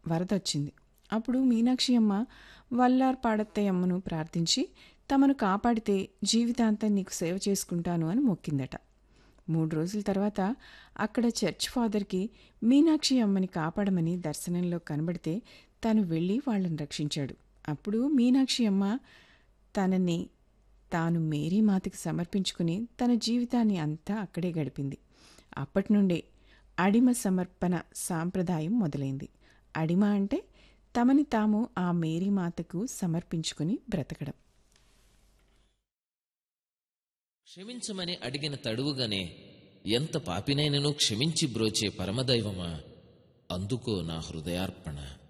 వరదొచ్చింది అప్పుడు మీనాక్షి అమ్మ వల్లార్ పాడత్తయ్యమ్మను ప్రార్థించి తమను కాపాడితే జీవితాంతం నీకు సేవ చేసుకుంటాను అని మొక్కిందట మూడు రోజుల తర్వాత అక్కడ చర్చ్ ఫాదర్కి మీనాక్షి అమ్మని కాపాడమని దర్శనంలో కనబడితే తను వెళ్ళి వాళ్ళని రక్షించాడు అప్పుడు మీనాక్షి అమ్మ తనని తాను మేరీ మాతకి సమర్పించుకుని తన జీవితాన్ని అంతా అక్కడే గడిపింది అప్పటి నుండే అడిమ సమర్పణ సాంప్రదాయం మొదలైంది అడిమ అంటే తమని తాము ఆ మేరీ మాతకు సమర్పించుకుని బ్రతకడం క్షమించమని అడిగిన తడువుగానే ఎంత పాపినైనను క్షమించి బ్రోచే పరమదైవమా అందుకో నా హృదయార్పణ